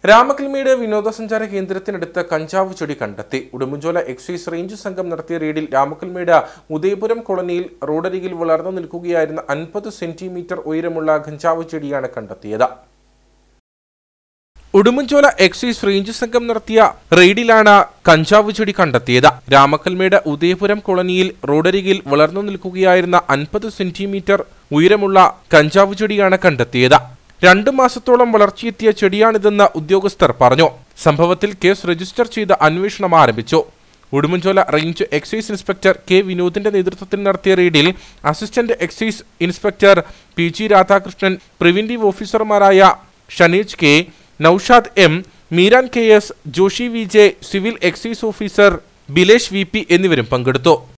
രാമക്കൽമേട് വിനോദസഞ്ചാര കേന്ദ്രത്തിനടുത്ത് കഞ്ചാവ് ചെടി കണ്ടെത്തി ഉടുമ്പൻചോല എക്സൈസ് റേഞ്ച് സംഘം നടത്തിയ റെയ്ഡിൽ രാമക്കൽമേട് ഉദയപുരം കോളനിയിൽ റോഡരികിൽ വളർന്നു നിൽക്കുകയായിരുന്ന അൻപത് സെന്റിമീറ്റർ ഉയരമുള്ള കഞ്ചാവ് ചെടിയാണ് കണ്ടെത്തിയത് ഉടുമ്പൻചോല എക്സൈസ് റേഞ്ച് സംഘം നടത്തിയ റെയ്ഡിലാണ് കഞ്ചാവ് ചെടി കണ്ടെത്തിയത് രാമക്കൽമേട് ഉദയപുരം കോളനിയിൽ റോഡരികിൽ വളർന്നു നിൽക്കുകയായിരുന്ന അൻപത് സെന്റിമീറ്റർ ഉയരമുള്ള കഞ്ചാവ് ചെടിയാണ് കണ്ടെത്തിയത് രണ്ടു മാസത്തോളം വളർച്ചയെത്തിയ ചെടിയാണിതെന്ന് ഉദ്യോഗസ്ഥർ പറഞ്ഞു സംഭവത്തിൽ കേസ് രജിസ്റ്റർ ചെയ്ത് അന്വേഷണം ആരംഭിച്ചു Udumbanchola range excise inspector K വിനോദിന്റെ നേതൃത്വത്തിൽ നടത്തിയ റെയ്ഡിൽ assistant excise inspector P G Radhakrishnan preventive ഓഫീസർമാരായ Shaneej K Noushad M Meeran K S Joshy V J civil excise officer Bilesh V P എന്നിവരും പങ്കെടുത്തു